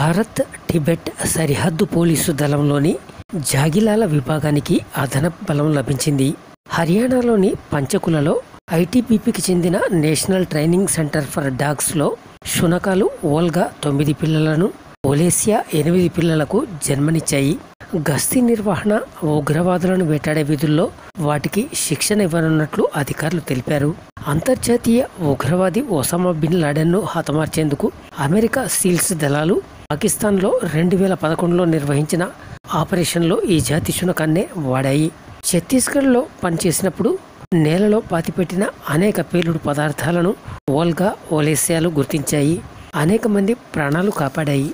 Bharat Tibet సరిహద్దు police దళంలోని జాగిలాల విభాగానికి అదనపు బలం లభించింది హర్యానాలోని పంచకులలో ఐటీబీపీకి చెందిన నేషనల్ ట్రైనింగ్ సెంటర్ ఫర్ డాగ్స్లో శునకాలు ఓల్గా తొమ్మిది పిల్లలను ఒలేసియా ఎనిమిది పిల్లలకు జన్మనిచ్చాయి గస్తీ నిర్వహణ ఉగ్రవాదులను వేటాడే విధుల్లో వాటికి శిక్షణ ఇవ్వనున్నట్లు అధికారులు తెలిపారు అంతర్జాతీయ ఉగ్రవాది ఒసామా బిన్ లాడెన్ను హతమార్చేందుకు అమెరికా సీల్స్ దళాలు పాకిస్తాన్లో రెండు వేల పదకొండులో నిర్వహించిన ఆపరేషన్లో ఈ జాతి శునకాన్నే వాడాయి ఛత్తీస్గఢ్లో పనిచేసినప్పుడు నేలలో పాతిపెట్టిన అనేక పేలుడు పదార్థాలను ఓల్గా ఓలేసియాలు గుర్తించాయి అనేక మంది ప్రాణాలు కాపాడాయి